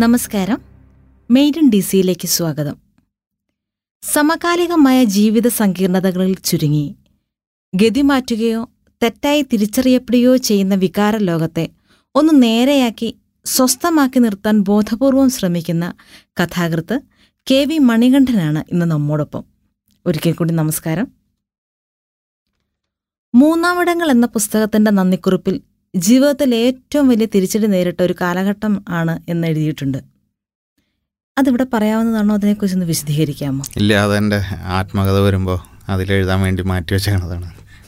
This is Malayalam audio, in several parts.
നമസ്കാരം മെയ്ഡ് ഇൻ ഡി സിയിലേക്ക് സ്വാഗതം സമകാലികമായ ജീവിത സങ്കീർണതകളിൽ ചുരുങ്ങി ഗതി മാറ്റുകയോ തെറ്റായി തിരിച്ചറിയപ്പെടുകയോ ചെയ്യുന്ന വികാര ലോകത്തെ ഒന്ന് നേരെയാക്കി സ്വസ്ഥമാക്കി നിർത്താൻ ബോധപൂർവം ശ്രമിക്കുന്ന കഥാകൃത്ത് കെ വി മണികണ്ഠനാണ് ഇന്ന് നമ്മോടൊപ്പം ഒരിക്കൽ കൂടി നമസ്കാരം മൂന്നാമിടങ്ങൾ എന്ന പുസ്തകത്തിന്റെ നന്ദിക്കുറിപ്പിൽ ജീവിതത്തിൽ ഏറ്റവും വലിയ തിരിച്ചടി നേരിട്ട ഒരു കാലഘട്ടം ആണ് എന്ന് എഴുതിയിട്ടുണ്ട് അതിവിടെ പറയാവുന്നതാണോ അതിനെക്കുറിച്ചൊന്ന് വിശദീകരിക്കാമോ ഇല്ല അതെൻ്റെ ആത്മകഥ വരുമ്പോൾ അതിലെഴുതാൻ വേണ്ടി മാറ്റി വെച്ചതാണ്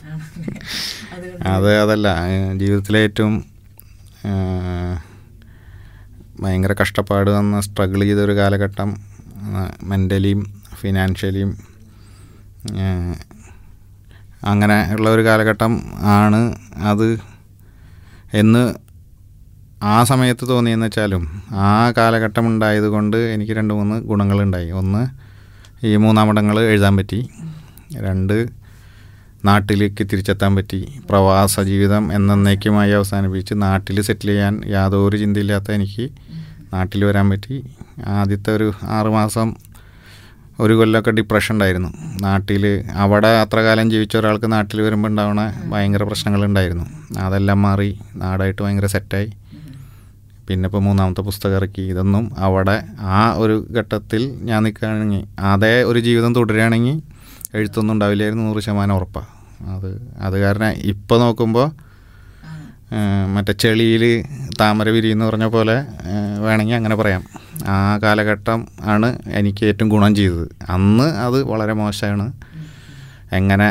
അത് അതല്ല ഏഹ് ജീവിതത്തിലെ ഏറ്റവും ഏഹ്, ഭയങ്കര കഷ്ടപ്പാട് വന്ന് സ്ട്രഗിൾ ചെയ്തൊരു കാലഘട്ടം മെൻ്റലിയും ഫിനാൻഷ്യലിയും ഏഹ്, അങ്ങനെ ഉള്ള ഒരു കാലഘട്ടം ആണ് അത് എന്ന് ആ സമയത്ത് തോന്നിയെന്ന് വെച്ചാലും ആ കാലഘട്ടം ഉണ്ടായത് കൊണ്ട് എനിക്ക് രണ്ട് മൂന്ന് ഗുണങ്ങളുണ്ടായി ഒന്ന് ഈ മൂന്നാമിടങ്ങൾ എഴുതാൻ പറ്റി രണ്ട് നാട്ടിലേക്ക് തിരിച്ചെത്താൻ പറ്റി പ്രവാസ ജീവിതം എന്നേക്കുമായി അവസാനിപ്പിച്ച് നാട്ടിൽ സെറ്റിൽ ചെയ്യാൻ യാതൊരു ചിന്തയില്ലാത്ത എനിക്ക് നാട്ടിൽ വരാൻ പറ്റി ആദ്യത്തെ ഒരു ആറുമാസം ഒരു കൊല്ലമൊക്കെ ഡിപ്രഷൻ ഉണ്ടായിരുന്നു നാട്ടിൽ അവിടെ അത്ര കാലം ജീവിച്ച ഒരാൾക്ക് നാട്ടിൽ വരുമ്പോൾ ഉണ്ടാവുന്ന ഭയങ്കര പ്രശ്നങ്ങളുണ്ടായിരുന്നു അതെല്ലാം മാറി നാടായിട്ട് ഭയങ്കര സെറ്റായി പിന്നെ ഇപ്പോൾ മൂന്നാമത്തെ പുസ്തകം ഇറക്കി ഇതൊന്നും അവിടെ ആ ഒരു ഘട്ടത്തിൽ ഞാൻ നിൽക്കുകയാണെങ്കിൽ അതേ ഒരു ജീവിതം തുടരുകയാണെങ്കിൽ എഴുത്തൊന്നും ഉണ്ടാവില്ലായിരുന്നു നൂറ് ശതമാനം ഉറപ്പാണ് അത് അത് കാരണം ഇപ്പോൾ നോക്കുമ്പോൾ മറ്റേ ചെളിയിൽ താമര വിരിയെന്ന് പറഞ്ഞ പോലെ ഏഹ്, വേണമെങ്കിൽ അങ്ങനെ പറയാം ആ കാലഘട്ടം ആണ് എനിക്ക് ഏറ്റവും ഗുണം ചെയ്തത് അന്ന് അത് വളരെ മോശമാണ് എങ്ങനെ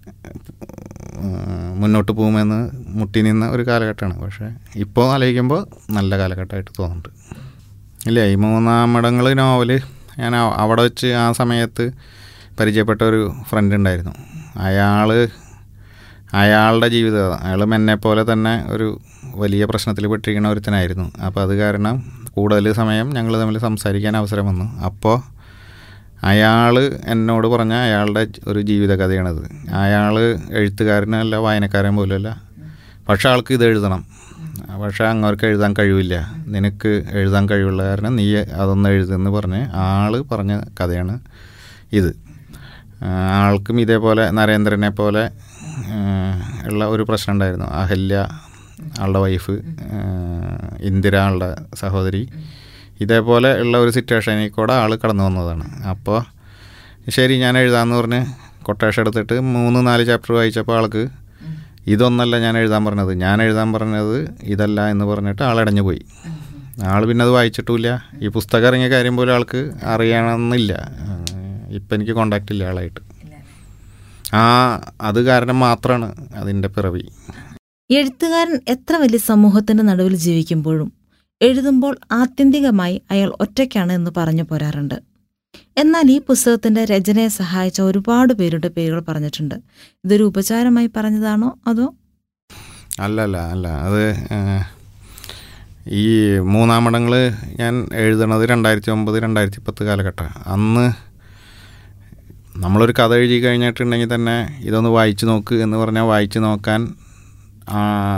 ഏഹ്, മുന്നോട്ട് പോകുമെന്ന് മുട്ടി നിന്ന ഒരു കാലഘട്ടമാണ് പക്ഷേ ഇപ്പോൾ ആലോചിക്കുമ്പോൾ നല്ല കാലഘട്ടമായിട്ട് തോന്നുന്നുണ്ട് ഇല്ല ഈ മൂന്നാമടങ്ങൾ നോവല് ഞാൻ അ- അവിടെ വെച്ച് ആ സമയത്ത് പരിചയപ്പെട്ട ഒരു ഫ്രണ്ട് ഉണ്ടായിരുന്നു അയാൾ അയാളുടെ ജീവിതം അയാളും എന്നെ പോലെ തന്നെ ഒരു വലിയ പ്രശ്നത്തിൽ പെട്ടിരിക്കുന്ന ഒരുത്തനായിരുന്നു അപ്പോൾ അത് കാരണം കൂടുതൽ സമയം ഞങ്ങൾ തമ്മിൽ സംസാരിക്കാൻ അവസരം വന്നു അപ്പോൾ അയാൾ എന്നോട് പറഞ്ഞ അയാളുടെ ഒരു ജീവിതകഥയാണത് അയാൾ എഴുത്തുകാരനല്ല വായനക്കാരൻ പോലുമല്ല പക്ഷെ ആൾക്ക് ഇത് എഴുതണം പക്ഷേ അങ്ങവർക്ക് എഴുതാൻ കഴിവില്ല നിനക്ക് എഴുതാൻ കഴിവുള്ള കാരണം നീ അതൊന്ന് എഴുതെന്ന് പറഞ്ഞ് ആൾ പറഞ്ഞ കഥയാണ് ഇത് ആ, ആൾക്കും ഇതേപോലെ നരേന്ദ്രനെ പോലെ ആ, ഉള്ള ഒരു പ്രശ്നം ഉണ്ടായിരുന്നു അഹല്യ ആളുടെ വൈഫ് ആ, ഇന്ദിര ആളുടെ സഹോദരി ഇതേപോലെ ഉള്ള ഒരു സിറ്റുവേഷനിൽ കൂടെ ആൾ കടന്നു വന്നതാണ് അപ്പോൾ ശരി ഞാൻ എഴുതാമെന്ന് പറഞ്ഞ് കൊട്ടേഷൻ എടുത്തിട്ട് മൂന്ന് നാല് ചാപ്റ്റർ വായിച്ചപ്പോൾ ആൾക്ക് ഇതൊന്നല്ല ഞാൻ എഴുതാൻ പറഞ്ഞത് ഞാൻ എഴുതാൻ പറഞ്ഞത് ഇതല്ല എന്ന് പറഞ്ഞിട്ട് ആളടഞ്ഞു പോയി ആൾ പിന്നെ അത് വായിച്ചിട്ടുമില്ല ഈ പുസ്തകം ഇറങ്ങിയ കാര്യം പോലും ആൾക്ക് അറിയണമെന്നില്ല ഇപ്പം എനിക്ക് കോണ്ടാക്റ്റ് ഇല്ല ആളായിട്ട് ആ അത് കാരണം മാത്രമാണ് അതിൻ്റെ പിറവി എഴുത്തുകാരൻ എത്ര വലിയ സമൂഹത്തിന്റെ നടുവിൽ ജീവിക്കുമ്പോഴും എഴുതുമ്പോൾ ആത്യന്തികമായി അയാൾ ഒറ്റയ്ക്കാണ് എന്ന് പറഞ്ഞു പോരാറുണ്ട് എന്നാൽ ഈ പുസ്തകത്തിന്റെ രചനയെ സഹായിച്ച ഒരുപാട് പേരുടെ പേരുകൾ പറഞ്ഞിട്ടുണ്ട് ഇതൊരു ഉപചാരമായി പറഞ്ഞതാണോ അതോ അല്ല അല്ല അല്ല അത് ഏഹ്, ഈ മൂന്നാമടങ്ങൾ ഞാൻ എഴുതണത് രണ്ടായിരത്തി ഒമ്പത് രണ്ടായിരത്തി പത്ത് കാലഘട്ടം അന്ന് നമ്മളൊരു കഥ എഴുതി കഴിഞ്ഞിട്ടുണ്ടെങ്കിൽ തന്നെ ഇതൊന്ന് വായിച്ചു നോക്ക് എന്ന് പറഞ്ഞാൽ വായിച്ചു നോക്കാൻ ആ,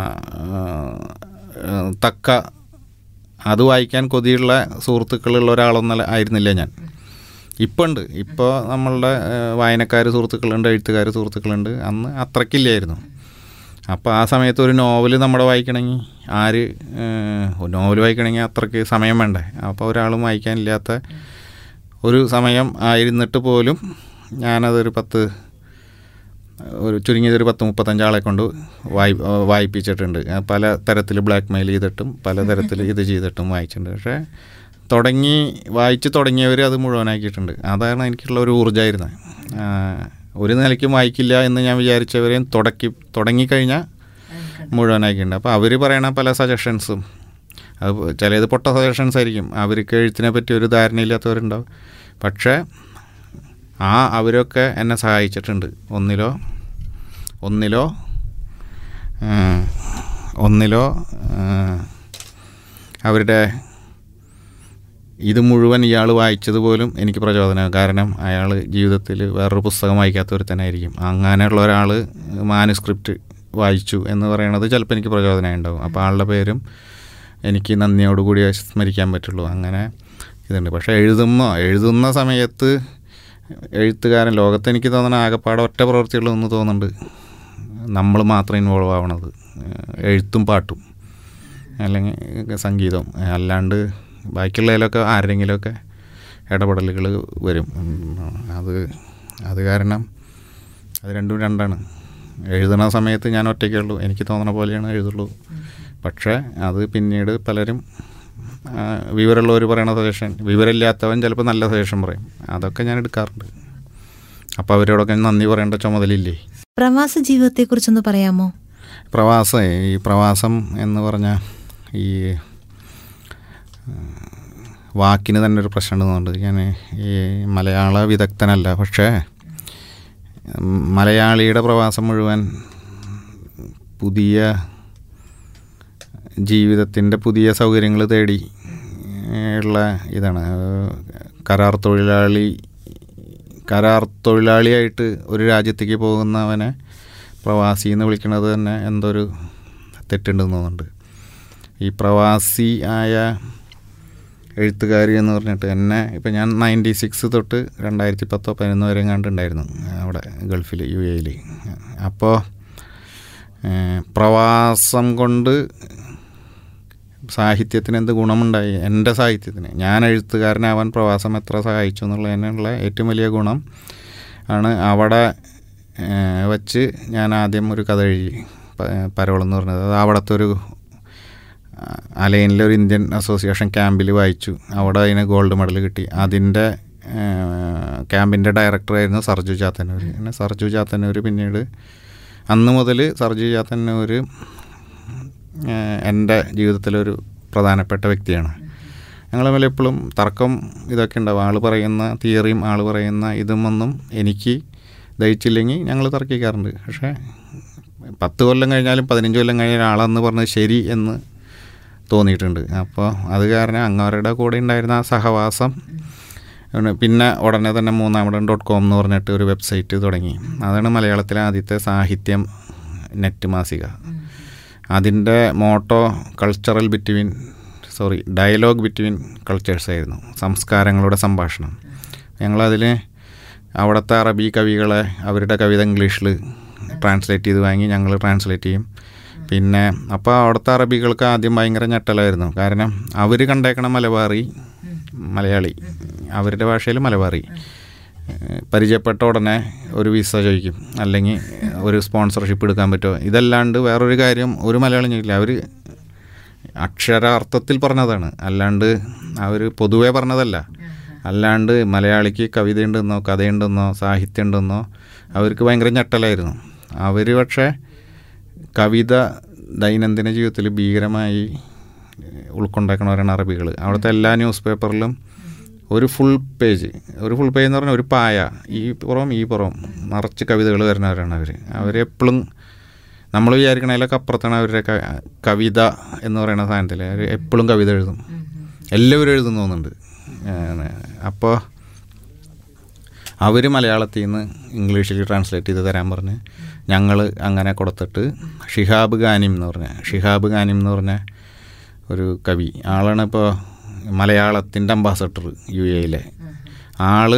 ആ, തക്ക അത് വായിക്കാൻ കൊതിയുള്ള സുഹൃത്തുക്കളുള്ള ഒരാളൊന്നല്ല ആയിരുന്നില്ല ഞാൻ ഇപ്പോൾ ഉണ്ട് ഇപ്പോൾ നമ്മളുടെ വായനക്കാർ സുഹൃത്തുക്കളുണ്ട് എഴുത്തുകാർ സുഹൃത്തുക്കളുണ്ട് അന്ന് അത്രയ്ക്കില്ലായിരുന്നു അപ്പോൾ ആ സമയത്ത് ഒരു നോവൽ നമ്മുടെ വായിക്കണമെങ്കിൽ ആര് നോവൽ വായിക്കണമെങ്കിൽ അത്രയ്ക്ക് സമയം വേണ്ടേ അപ്പോൾ ഒരാളും വായിക്കാനില്ലാത്ത ഒരു സമയം ആയിരുന്നിട്ട് പോലും ഞാനതൊരു പത്ത് ഒരു ചുരുങ്ങിയതൊരു പത്ത് മുപ്പത്തഞ്ചാളെ കൊണ്ട് വായി വായിപ്പിച്ചിട്ടുണ്ട് പല തരത്തിൽ ബ്ലാക്ക് മെയിൽ ചെയ്തിട്ടും പല തരത്തിൽ ഇത് ചെയ്തിട്ടും വായിച്ചിട്ടുണ്ട് പക്ഷേ തുടങ്ങി വായിച്ച് തുടങ്ങിയവർ അത് മുഴുവനാക്കിയിട്ടുണ്ട് അതാണ് എനിക്കുള്ള ഒരു ഊർജ്ജമായിരുന്നത് ഒരു നിലയ്ക്കും വായിക്കില്ല എന്ന് ഞാൻ വിചാരിച്ചവരെയും തുടക്കി തുടങ്ങിക്കഴിഞ്ഞാൽ മുഴുവനാക്കിയിട്ടുണ്ട് അപ്പോൾ അവർ പറയണ പല സജഷൻസും അത് ചിലത് പൊട്ട സജഷൻസ് ആയിരിക്കും അവർക്ക് എഴുത്തിനെ പറ്റി ഒരു ധാരണയില്ലാത്തവരുണ്ടാവും പക്ഷേ ആ അവരൊക്കെ എന്നെ സഹായിച്ചിട്ടുണ്ട് ഒന്നിലോ ഒന്നിലോ ഉം, ഒന്നിലോ ഉം, അവരുടെ ഇത് മുഴുവൻ ഇയാൾ വായിച്ചത് പോലും എനിക്ക് പ്രചോദനം കാരണം അയാൾ ജീവിതത്തിൽ വേറൊരു പുസ്തകം വായിക്കാത്ത ഒരുത്തനായിരിക്കും അങ്ങനെയുള്ള ഒരാൾ മാനുസ്ക്രിപ്റ്റ് വായിച്ചു എന്ന് പറയണത് ചിലപ്പോൾ എനിക്ക് പ്രചോദനമായി ഉണ്ടാവും അപ്പോൾ ആളുടെ പേരും എനിക്ക് നന്ദിയോടുകൂടി സ്മരിക്കാൻ പറ്റുള്ളൂ അങ്ങനെ ഇതുണ്ട് പക്ഷേ എഴുതുമ്പോൾ എഴുതുന്ന സമയത്ത് എഴുത്തുകാരൻ ലോകത്ത് എനിക്ക് തോന്നണ ആകെപ്പാടെ ഒറ്റ പ്രവൃത്തികളൊന്നും തോന്നുന്നുണ്ട് നമ്മൾ മാത്രം ഇൻവോൾവ് ആവണത് എഴുത്തും പാട്ടും അല്ലെങ്കിൽ സംഗീതവും അല്ലാണ്ട് ബാക്കിയുള്ളതിലൊക്കെ ആരെങ്കിലുമൊക്കെ ഇടപെടലുകൾ വരും ഉം, അത് അത് കാരണം അത് രണ്ടും രണ്ടാണ് എഴുതുന്ന സമയത്ത് ഞാൻ ഒറ്റയ്ക്കേ ഉള്ളൂ എനിക്ക് തോന്നണ പോലെയാണ് എഴുതുള്ളൂ പക്ഷേ അത് പിന്നീട് പലരും ആ, വിവരമുള്ളവർ പറയണ സജഷൻ വിവരമില്ലാത്തവൻ ചിലപ്പോൾ നല്ല സജഷൻ പറയും അതൊക്കെ ഞാൻ എടുക്കാറുണ്ട് അപ്പോൾ അവരോടൊക്കെ നന്ദി പറയേണ്ട ചുമതലയില്ലേ പ്രവാസ ജീവിതത്തെക്കുറിച്ചൊന്ന് പറയാമോ പ്രവാസം ഈ പ്രവാസം എന്ന് പറഞ്ഞാൽ ഈ ആ, വാക്കിന് തന്നെ ഒരു പ്രശ്നം ഉണ്ടെന്നുണ്ട് ഞാൻ ഈ മലയാള വിദഗ്ധനല്ല പക്ഷേ ഉം, മലയാളിയുടെ പ്രവാസം മുഴുവൻ പുതിയ ജീവിതത്തിൻ്റെ പുതിയ സൗകര്യങ്ങൾ തേടി ഉള്ള ഇതാണ് കരാർ തൊഴിലാളി കരാർ തൊഴിലാളിയായിട്ട് ഒരു രാജ്യത്തേക്ക് പോകുന്നവനെ പ്രവാസി എന്ന് വിളിക്കുന്നത് തന്നെ എന്തോ ഒരു തെറ്റുണ്ടെന്ന് തോന്നുന്നുണ്ട് ഈ പ്രവാസി ആയ എഴുത്തുകാരി എന്ന് പറഞ്ഞിട്ട് എന്നെ ഇപ്പം ഞാൻ നയൻറ്റി സിക്സ് തൊട്ട് രണ്ടായിരത്തി പത്തോ പതിനൊന്ന് വരെ കണ്ടുണ്ടായിരുന്നു അവിടെ ഗൾഫിൽ യു എയിൽ അപ്പോൾ ഏഹ്, പ്രവാസം കൊണ്ട് സാഹിത്യത്തിന് എന്ത് ഗുണമുണ്ടായി എൻ്റെ സാഹിത്യത്തിന് ഞാൻ എഴുത്തുകാരനാവാൻ പ്രവാസം എത്ര സഹായിച്ചു എന്നുള്ളതിനുള്ള ഏറ്റവും വലിയ ഗുണം ആണ് അവിടെ ഏഹ്, വച്ച് ഞാൻ ആദ്യം ഒരു കഥ എഴുതി പ- പരോളെന്ന് പറഞ്ഞത് അത് അവിടുത്തെ ഒരു അലൈനിലെ ഒരു ഇന്ത്യൻ അസോസിയേഷൻ ക്യാമ്പിൽ വായിച്ചു അവിടെ അതിന് ഗോൾഡ് മെഡൽ കിട്ടി അതിൻ്റെ ക്യാമ്പിൻ്റെ ഡയറക്ടറായിരുന്നു സർജു ചാത്തന്നൂർ പിന്നെ സർജു ചാത്തന്നൂർ പിന്നീട് അന്ന് മുതൽ സർജു ചാത്തന്നൂർ ഏഹ്, എൻ്റെ ജീവിതത്തിലൊരു പ്രധാനപ്പെട്ട വ്യക്തിയാണ് ഞങ്ങൾ തമ്മിൽ എപ്പോഴും തർക്കം ഇതൊക്കെ ഉണ്ടാവും ആൾ പറയുന്ന തിയറിയും ആൾ പറയുന്ന ഇതുമൊന്നും എനിക്ക് ദഹിച്ചില്ലെങ്കിൽ ഞങ്ങൾ തർക്കിക്കാറുണ്ട് പക്ഷേ പത്ത് കൊല്ലം കഴിഞ്ഞാലും പതിനഞ്ച് കൊല്ലം കഴിഞ്ഞാൽ ആളെന്ന് പറഞ്ഞത് ശരി എന്ന് തോന്നിയിട്ടുണ്ട് അപ്പോൾ അത് കാരണം അങ്ങവരുടെ കൂടെ ഉണ്ടായിരുന്ന ആ സഹവാസം ആണ് പിന്നെ ഉടനെ തന്നെ മൂന്നാമടൻ ഡോട്ട് കോം എന്ന് പറഞ്ഞിട്ട് ഒരു വെബ്സൈറ്റ് തുടങ്ങി അതാണ് മലയാളത്തിലെ ആദ്യത്തെ സാഹിത്യം നെറ്റ് മാസിക അതിൻ്റെ motto cultural between sorry dialogue between cultures ആയിരുന്നു സംസ്കാരങ്ങളുടെ സംഭാഷണം ഞങ്ങളതിൽ അവിടുത്തെ അറബി കവികളെ അവരുടെ കവിത ഇംഗ്ലീഷിൽ ട്രാൻസ്ലേറ്റ് ചെയ്ത് വാങ്ങി ഞങ്ങൾ ട്രാൻസ്ലേറ്റ് ചെയ്യും പിന്നെ അപ്പോൾ അവിടുത്തെ അറബികൾക്ക് ആദ്യം ഭയങ്കര ഞെട്ടലായിരുന്നു കാരണം അവർ കണ്ടേക്കണ മലബാറി മലയാളി അവരുടെ ഭാഷയിൽ മലബാറി ഏഹ് പരിചയപ്പെട്ട ഉടനെ ഒരു വിസ ചോദിക്കും അല്ലെങ്കിൽ ഒരു സ്പോൺസർഷിപ്പ് എടുക്കാൻ പറ്റുമോ ഇതല്ലാണ്ട് വേറൊരു കാര്യം ഒരു മലയാളം ചോദിക്കില്ല അവർ അക്ഷരാർത്ഥത്തിൽ പറഞ്ഞതാണ് അല്ലാണ്ട് അവർ പൊതുവേ പറഞ്ഞതല്ല അല്ലാണ്ട് മലയാളിക്ക് കവിതയുണ്ടെന്നോ കഥയുണ്ടെന്നോ സാഹിത്യം ഉണ്ടെന്നോ അവർക്ക് ഭയങ്കര ഞെട്ടലായിരുന്നു അവർ പക്ഷേ കവിത ദൈനംദിന ജീവിതത്തിൽ ഭീകരമായി ഉൾക്കൊണ്ടാക്കണവരാണ് അറബികൾ അവിടുത്തെ എല്ലാ ന്യൂസ് പേപ്പറിലും ഒരു ഫുൾ പേജ് ഒരു ഫുൾ പേജ് എന്ന് പറഞ്ഞാൽ ഒരു പായ ഈ പുറം ഈ പുറം നിറച്ച് കവിതകൾ വരുന്നവരാണ് അവർ അവരെപ്പോഴും നമ്മൾ വിചാരിക്കണതിലൊക്കെ അപ്പുറത്താണ് അവരുടെ ക- കവിത എന്ന് പറയുന്ന സാധനത്തിൽ അവർ എപ്പോഴും കവിത എഴുതും എല്ലാവരും എഴുതുന്നു തോന്നുന്നുണ്ട് അപ്പോൾ അവർ മലയാളത്തിൽ നിന്ന് ഇംഗ്ലീഷിൽ ട്രാൻസ്ലേറ്റ് ചെയ്ത് തരാൻ പറഞ്ഞ് ഞങ്ങൾ അങ്ങനെ കൊടുത്തിട്ട് ഷിഹാബ് ഖാനിം എന്ന് പറഞ്ഞ ഷിഹാബ് ഖാനിം എന്ന് പറഞ്ഞ ഒരു കവി ആളാണ് ഇപ്പോൾ മലയാളത്തിൻ്റെ അംബാസഡർ യു എയിലെ ആള്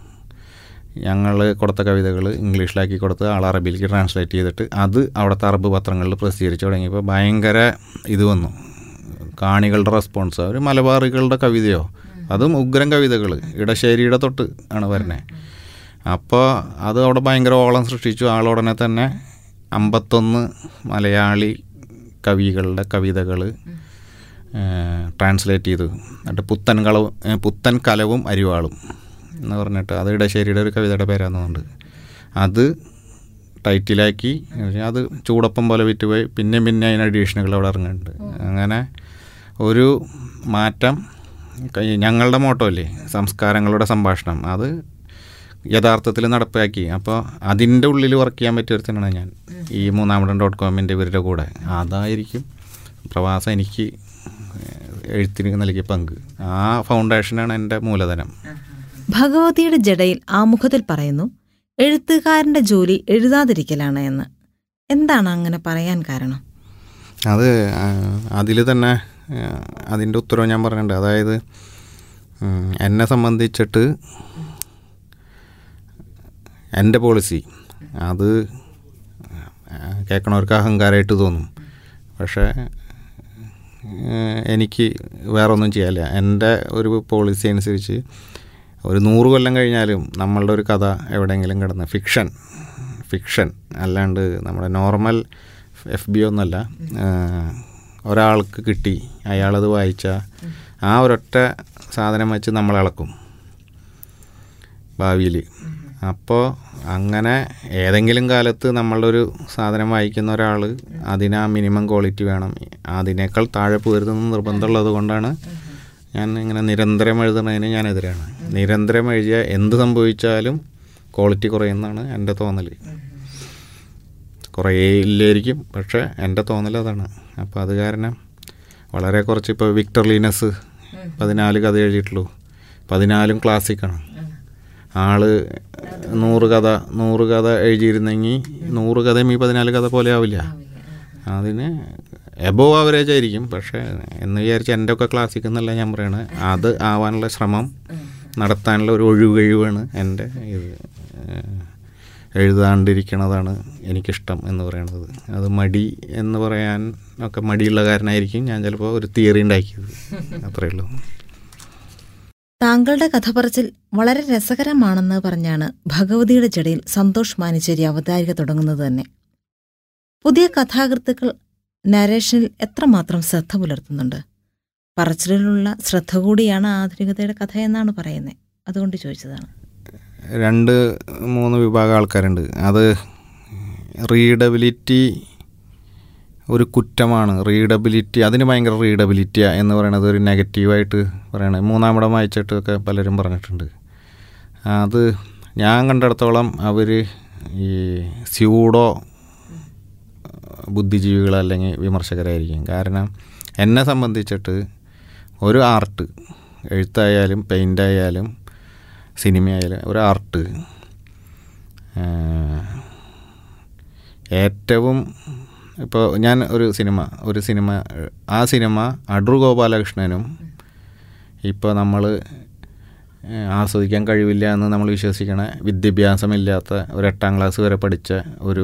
ഞങ്ങൾ കൊടുത്ത കവിതകൾ ഇംഗ്ലീഷിലാക്കി കൊടുത്ത് ആൾ അറബിയിലേക്ക് ട്രാൻസ്ലേറ്റ് ചെയ്തിട്ട് അത് അവിടുത്തെ അറബ് പത്രങ്ങളിൽ പ്രസിദ്ധീകരിച്ച് തുടങ്ങിയപ്പോൾ ഭയങ്കര ഇത് വന്നു കാണികളുടെ റെസ്പോൺസ് അവർ മലബാറികളുടെ കവിതയോ അതും ഉഗ്രം കവിതകൾ ഇടശ്ശേരിയുടെ തൊട്ട് ആണ് വരുന്നത് അപ്പോൾ അത് അവിടെ ഭയങ്കര ഓളം സൃഷ്ടിച്ചു ആളുടനെ തന്നെ അമ്പത്തൊന്ന് മലയാളി കവികളുടെ കവിതകൾ ട്രാൻസ്ലേറ്റ് ചെയ്തു എന്നിട്ട് പുത്തൻ കളവും ഏ, പുത്തൻ കലവും അരിവാളും എന്ന് പറഞ്ഞിട്ട് അത് ഇടശ്ശേരിയുടെ ഒരു കവിതയുടെ പേരാണെന്നുണ്ട് അത് ടൈറ്റിലാക്കി അത് ചൂടപ്പം പോലെ വിറ്റുപോയി പിന്നെയും പിന്നെ അതിന് അഡീഷനുകൾ അവിടെ ഇറങ്ങുന്നുണ്ട് അങ്ങനെ ഒരു മാറ്റം കൈ- ഞങ്ങളുടെ മോട്ടോ അല്ലേ സംസ്കാരങ്ങളുടെ സംഭാഷണം അത് യഥാർത്ഥത്തിൽ നടപ്പാക്കി അപ്പോൾ അതിൻ്റെ ഉള്ളിൽ വർക്ക് ചെയ്യാൻ പറ്റിയ ഒരുത്തനാണ് ഞാൻ ഈ മൂന്നാമടൻ ഡോട്ട് കോമിൻ്റെ ഇവരുടെ കൂടെ അതായിരിക്കും പ്രവാസം എനിക്ക് എഴുത്തിന് നൽകിയ പങ്ക് ആ ഫൗണ്ടേഷനാണ് എൻ്റെ മൂലധനം ഭഗവതിയുടെ ജടയിൽ ആമുഖത്തിൽ പറയുന്നു എഴുത്തുകാരന്റെ ജോലി എഴുതാതിരിക്കലാണ് എന്ന് എന്താണ് അങ്ങനെ പറയാൻ കാരണം അത് അതിൽ തന്നെ അതിൻ്റെ ഉത്തരവ് ഞാൻ പറഞ്ഞിട്ടുണ്ട് അതായത് ഉം, എന്നെ സംബന്ധിച്ചിട്ട് എൻ്റെ പോളിസി അത് കേൾക്കണവർക്ക് അഹങ്കാരമായിട്ട് തോന്നും പക്ഷേ ഏഹ്, എനിക്ക് വേറെ ഒന്നും ചെയ്യാനില്ല എൻ്റെ ഒരു പോളിസി അനുസരിച്ച് ഒരു നൂറ് കൊല്ലം കഴിഞ്ഞാലും നമ്മളുടെ ഒരു കഥ എവിടെയെങ്കിലും കിടന്ന് ഫിക്ഷൻ ഫിക്ഷൻ അല്ലാണ്ട് നമ്മുടെ നോർമൽ എഫ് ബി ഒന്നല്ല ഏഹ്, ഒരാൾക്ക് കിട്ടി അയാളത് വായിച്ച ആ ഒരൊറ്റ സാധനം വെച്ച് നമ്മൾ ഇളക്കും ഭാവിയിൽ അപ്പോൾ അങ്ങനെ ഏതെങ്കിലും കാലത്ത് നമ്മളൊരു സാധനം വായിക്കുന്ന ഒരാൾ അതിന് ആ മിനിമം ക്വാളിറ്റി വേണം അതിനേക്കാൾ താഴെ പോരുതെന്ന് നിർബന്ധമുള്ളത് കൊണ്ടാണ് ഞാൻ ഇങ്ങനെ നിരന്തരം എഴുതുന്നതിന് ഞാൻ എതിരാണ് നിരന്തരം എഴുതിയ എന്ത് സംഭവിച്ചാലും ക്വാളിറ്റി കുറയുന്നതാണ് എൻ്റെ തോന്നൽ കുറേ ഇല്ലായിരിക്കും പക്ഷേ എൻ്റെ തോന്നൽ അതാണ് അപ്പോൾ അത് കാരണം വളരെ കുറച്ച് ഇപ്പോൾ വിക്ടർ ലീനസ് പതിനാല് കഥ എഴുതിയിട്ടുള്ളൂ പതിനാലും ക്ലാസിക്കാണ് ആള് നൂറ് കഥ നൂറ് കഥ എഴുതിയിരുന്നെങ്കിൽ നൂറ് കഥയും ഈ പതിനാല് കഥ പോലെ ആവില്ല അതിന് എബോവ് ആവറേജ് ആയിരിക്കും പക്ഷേ എന്ന് വിചാരിച്ച് എൻ്റെ ഒക്കെ ക്ലാസിക് എന്നല്ല ഞാൻ പറയണത് അത് ആവാനുള്ള ശ്രമം നടത്താനുള്ള ഒരു ഒഴികഴിവാണ് എൻ്റെ ഇത് ഏഹ്, എഴുതാണ്ടിരിക്കണതാണ് എനിക്കിഷ്ടം എന്ന് പറയുന്നത് അത് മടി എന്ന് പറയാൻ ഒക്കെ മടിയുള്ള കാരനായിരിക്കും ഞാൻ ചിലപ്പോൾ ഒരു തിയറി ഉണ്ടാക്കിയത് അത്രയേ ഉള്ളൂ താങ്കളുടെ കഥ പറച്ചിൽ വളരെ രസകരമാണെന്ന് പറഞ്ഞാണ് ഭഗവതിയുടെ ജടയിൽ സന്തോഷ് മാനിച്ചേരി അവതാരിക തുടങ്ങുന്നത് തന്നെ പുതിയ കഥാകൃത്തുക്കൾ നരേഷനിൽ എത്രമാത്രം ശ്രദ്ധ പുലർത്തുന്നുണ്ട് പറച്ചിലിലുള്ള ശ്രദ്ധ കൂടിയാണ് ആധുനികതയുടെ കഥ എന്നാണ് പറയുന്നത് അതുകൊണ്ട് ചോദിച്ചതാണ് രണ്ട് മൂന്ന് വിഭാഗം ആൾക്കാരുണ്ട് അത് റീഡബിലിറ്റി ഒരു കുറ്റമാണ് റീഡബിലിറ്റി അതിന് ഭയങ്കര റീഡബിലിറ്റിയാ എന്ന് പറയുന്നത് ഒരു നെഗറ്റീവായിട്ട് പറയണത് മൂന്നാമിടം വായിച്ചിട്ടൊക്കെ പലരും പറഞ്ഞിട്ടുണ്ട് അത് ഞാൻ കണ്ടിടത്തോളം അവർ ഈ സ്യൂഡോ ബുദ്ധിജീവികൾ അല്ലെങ്കിൽ വിമർശകരായിരിക്കും കാരണം എന്നെ സംബന്ധിച്ചിട്ട് ഒരു ആർട്ട് എഴുത്തായാലും പെയിൻ്റായാലും സിനിമയായാലും ഒരു ആർട്ട് ഏറ്റവും ഇപ്പോൾ ഞാൻ ഒരു സിനിമ ഒരു സിനിമ ആ സിനിമ അടൂർ ഗോപാലകൃഷ്ണനും ഇപ്പോൾ നമ്മൾ ആസ്വദിക്കാൻ കഴിവില്ല എന്ന് നമ്മൾ വിശ്വസിക്കണ വിദ്യാഭ്യാസമില്ലാത്ത ഒരു എട്ടാം ക്ലാസ് വരെ പഠിച്ച ഒരു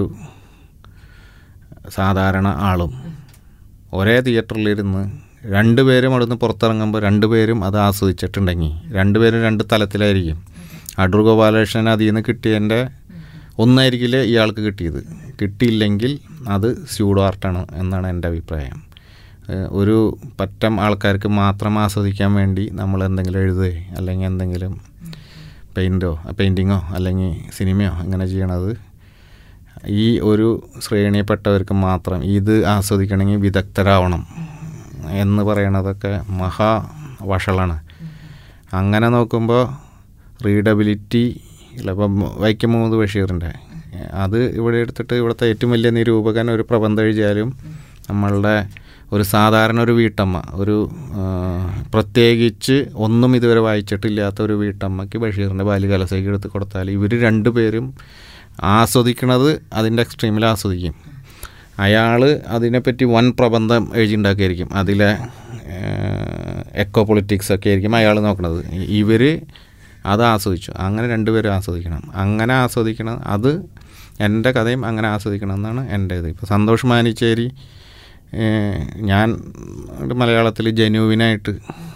സാധാരണ ആളും ഒരേ തിയേറ്ററിലിരുന്ന് രണ്ടുപേരും അവിടുന്ന് പുറത്തിറങ്ങുമ്പോൾ രണ്ടുപേരും അത് ആസ്വദിച്ചിട്ടുണ്ടെങ്കിൽ രണ്ടുപേരും രണ്ട് തലത്തിലായിരിക്കും അടൂർ ഗോപാലകൃഷ്ണൻ അതിൽ നിന്ന് കിട്ടിയതിൻ്റെ ഒന്നായിരിക്കില്ല ഇയാൾക്ക് കിട്ടിയത് കിട്ടിയില്ലെങ്കിൽ അത് സ്യൂഡോ ആർട്ടാണ് എന്നാണ് എൻ്റെ അഭിപ്രായം ഏഹ് ഒരു പറ്റം ആൾക്കാർക്ക് മാത്രം ആസ്വദിക്കാൻ വേണ്ടി നമ്മൾ എന്തെങ്കിലും എഴുതുകയോ അല്ലെങ്കിൽ എന്തെങ്കിലും പെയിൻറ്റോ പെയിൻറ്റിങ്ങോ അല്ലെങ്കിൽ സിനിമയോ ഇങ്ങനെ ചെയ്യണത് ഈ ഒരു ശ്രേണിയിൽപ്പെട്ടവർക്ക് മാത്രം ഇത് ആസ്വദിക്കണമെങ്കിൽ വിദഗ്ധരാവണം എന്ന് പറയണതൊക്കെ മഹാ വഷളാണ് അങ്ങനെ നോക്കുമ്പോൾ റീഡബിലിറ്റി ഇപ്പം വൈക്കം മുഹമ്മദ് ബഷീറിൻ്റെ അത് ഇവിടെ എടുത്തിട്ട് ഇവിടുത്തെ ഏറ്റവും വലിയ നിരൂപകൻ ഒരു പ്രബന്ധം എഴുതിയാലും നമ്മളുടെ ഒരു സാധാരണ ഒരു വീട്ടമ്മ ഒരു ആ, പ്രത്യേകിച്ച് ഒന്നും ഇതുവരെ വായിച്ചിട്ടില്ലാത്ത ഒരു വീട്ടമ്മയ്ക്ക് ബഷീറിൻ്റെ ബാല്യകലസയ്ക്ക് എടുത്ത് കൊടുത്താൽ ഇവർ രണ്ടുപേരും ആസ്വദിക്കണത് അതിൻ്റെ എക്സ്ട്രീമിൽ ആസ്വദിക്കും അയാൾ അതിനെപ്പറ്റി വൻ പ്രബന്ധം എഴുതിണ്ടാക്കിയായിരിക്കും അതിലെ എക്കോ പൊളിറ്റിക്സ് ഒക്കെ ആയിരിക്കും അയാൾ നോക്കണത് ഇവർ അത് ആസ്വദിച്ചു അങ്ങനെ രണ്ടുപേരും ആസ്വദിക്കണം അങ്ങനെ ആസ്വദിക്കണം അത് എൻ്റെ കഥയും അങ്ങനെ ആസ്വദിക്കണം എന്നാണ് എൻ്റെ ഇത് ഇപ്പോൾ സന്തോഷ് മാനിച്ചേരി ഏഹ്, ഞാൻ മലയാളത്തിൽ ജനുവിനായിട്ട്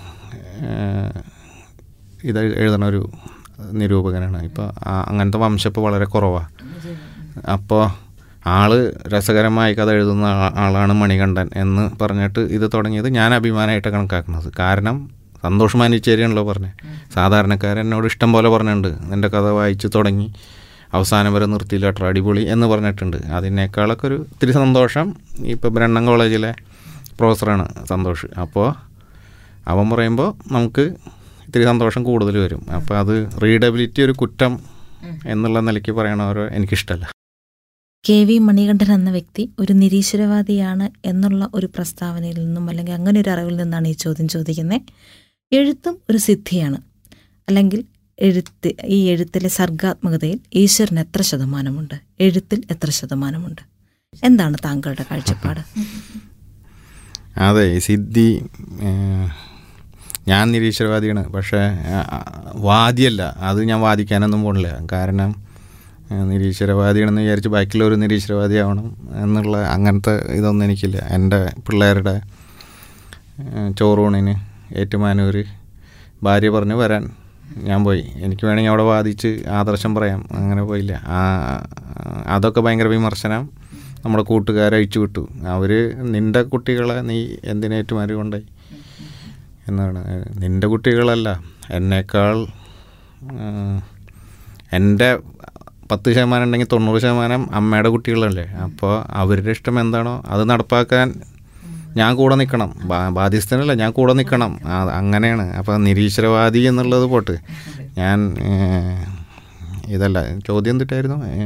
ഏഹ്, ഇത് എഴുതണ ഒരു നിരൂപകനാണ് ഇപ്പോൾ അങ്ങനത്തെ വംശം ഇപ്പോൾ വളരെ കുറവാണ് അപ്പോൾ ആള് രസകരമായി കഥ എഴുതുന്ന ആ- ആളാണ് മണികണ്ഠൻ എന്ന് പറഞ്ഞിട്ട് ഇത് തുടങ്ങിയത് ഞാൻ അഭിമാനമായിട്ട് കണക്കാക്കുന്നത് കാരണം സന്തോഷ് മാനിച്ചേരിയാണല്ലോ പറഞ്ഞത് സാധാരണക്കാരൻ എന്നോട് ഇഷ്ടം പോലെ പറഞ്ഞിട്ടുണ്ട് നിൻ്റെ കഥ വായിച്ച് തുടങ്ങി അവസാനം വരെ നിർത്തിയില്ല കേട്ടോ അടിപൊളി എന്ന് പറഞ്ഞിട്ടുണ്ട് അതിനേക്കാളൊക്കെ ഒരു ഇത്തിരി സന്തോഷം ഇപ്പോൾ ബ്രണ്ണൻ കോളേജിലെ പ്രൊഫസറാണ് സന്തോഷ് അപ്പോൾ അവൻ പറയുമ്പോൾ നമുക്ക് ഇത്തിരി സന്തോഷം കൂടുതൽ വരും അപ്പോൾ അത് റീഡബിലിറ്റി ഒരു കുറ്റം എന്നുള്ള നിലയ്ക്ക് പറയണവരോ എനിക്കിഷ്ടമല്ല കെ വി മണികണ്ഠൻ എന്ന വ്യക്തി ഒരു നിരീശ്വരവാദിയാണ് എന്നുള്ള ഒരു പ്രസ്താവനയിൽ നിന്നും അല്ലെങ്കിൽ അങ്ങനെ ഒരു അറിവിൽ നിന്നാണ് ഈ ചോദ്യം ചോദിക്കുന്നത് എഴുത്തും ഒരു സിദ്ധിയാണ് അല്ലെങ്കിൽ എഴുത്ത് ഈ എഴുത്തിലെ സർഗാത്മകതയിൽ ഈശ്വരന് എത്ര ശതമാനമുണ്ട് എഴുത്തിൽ എത്ര ശതമാനമുണ്ട് എന്താണ് താങ്കളുടെ കാഴ്ചപ്പാട് അതെ ഈ സിദ്ധി ഏഹ്, ഞാൻ നിരീശ്വരവാദിയാണ് പക്ഷേ ആ, ആ, വാദിയല്ല അത് ഞാൻ വാദിക്കാനൊന്നും പോണില്ല കാരണം ഏഹ്, നിരീശ്വരവാദിയാണെന്ന് വിചാരിച്ച് ബാക്കിയുള്ളവർ നിരീശ്വരവാദിയാവണം എന്നുള്ള അങ്ങനത്തെ ഇതൊന്നും എനിക്കില്ല എൻ്റെ പിള്ളേരുടെ ഏഹ്, ചോറൂണിന് ഏറ്റുമാനൂർ ഭാര്യ പറഞ്ഞു വരാൻ ഞാൻ പോയി എനിക്ക് വേണമെങ്കിൽ അവിടെ വാദിച്ച് ആദർശം പറയാം അങ്ങനെ പോയില്ല ആ, അതൊക്കെ ഭയങ്കര വിമർശനം നമ്മുടെ കൂട്ടുകാരെ അഴിച്ചു വിട്ടു അവർ നിൻ്റെ കുട്ടികളെ നീ എന്തിനേറ്റുമാര് കൊണ്ടായി എന്നാണ് നിൻ്റെ കുട്ടികളല്ല എന്നേക്കാൾ ആ, എൻ്റെ പത്ത് ശതമാനം ഉണ്ടെങ്കിൽ തൊണ്ണൂറ് ശതമാനം അമ്മയുടെ കുട്ടികളല്ലേ അപ്പോൾ അവരുടെ ഇഷ്ടം എന്താണോ അത് നടപ്പാക്കാൻ ഞാൻ കൂടെ നിൽക്കണം ബാ- ബാധ്യസ്ഥനല്ല ഞാൻ കൂടെ നിൽക്കണം ആ, അങ്ങനെയാണ് അപ്പോൾ നിരീശ്വരവാദി എന്നുള്ളത് പോട്ട് ഞാൻ ഏ, ഇതല്ല ചോദ്യം എന്തിട്ടായിരുന്നു ഏ,